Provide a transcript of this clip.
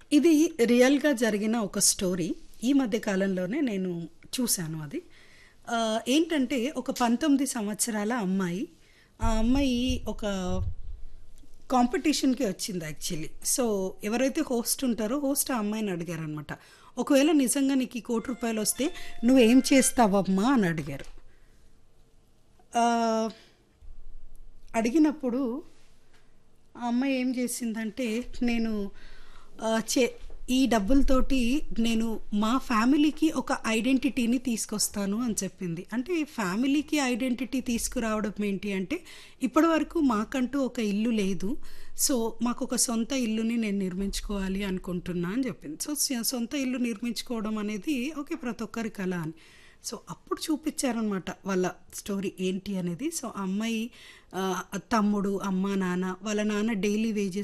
ఇది రియల్‌గా జరిగిన ఒక స్టోరీ. ఈ మధ్య కాలంలోనే నేను చూసాను అది. ఆహ్, ఏంటంటే ఒక 19 సంవత్సరాల అమ్మాయి. ఆ అమ్మాయి ఒక కాంపిటీషన్‌కి వచ్చింది యాక్చువల్లీ. సో, ఎవరైతే హోస్ట్ ఉంటారో హోస్ట్ ఆ అమ్మాయిని అడిగారనమాట. "ఒకవేళ నిజంగా నీకు ఈ కోటి రూపాయలొస్తే నువ్వేం చేస్తావమ్మా?" అని అడిగారు. ఆహ్, అడిగినప్పుడు ఆ అమ్మాయి ఏం చేసిందంటే, నేను ఆహ్, చే ఈ డబ్బులతోటి నేను మా ఫ్యామిలీకి ఒక ఐడెంటిటీని తీసుకొస్తాను అని చెప్పింది. అంటే ఫ్యామిలీకి ఐడెంటిటీ తీసుకురావడం ఏంటి అంటే, ఇప్పటివరకు మాకంటూ ఒక ఇల్లు లేదు. సో, మాకొక సొంత ఇల్లుని నేను నిర్మించుకోవాలి అనుకుంటున్నా అని చెప్పింది. సో, స సొంత ఇల్లు నిర్మించుకోవడం అనేది ఓకే. ప్రతి ఒక్కరి కల అని. సో, అప్పుడు చూపిచ్చారనమాట వాళ్ళ స్టోరీ ఏంటి అనేది. సో, ఆ అమ్మాయి ఆహ్, తమ్ముడు, అమ్మ, నాన్న వాళ్ళ నాన్న డైలీ వేజెస్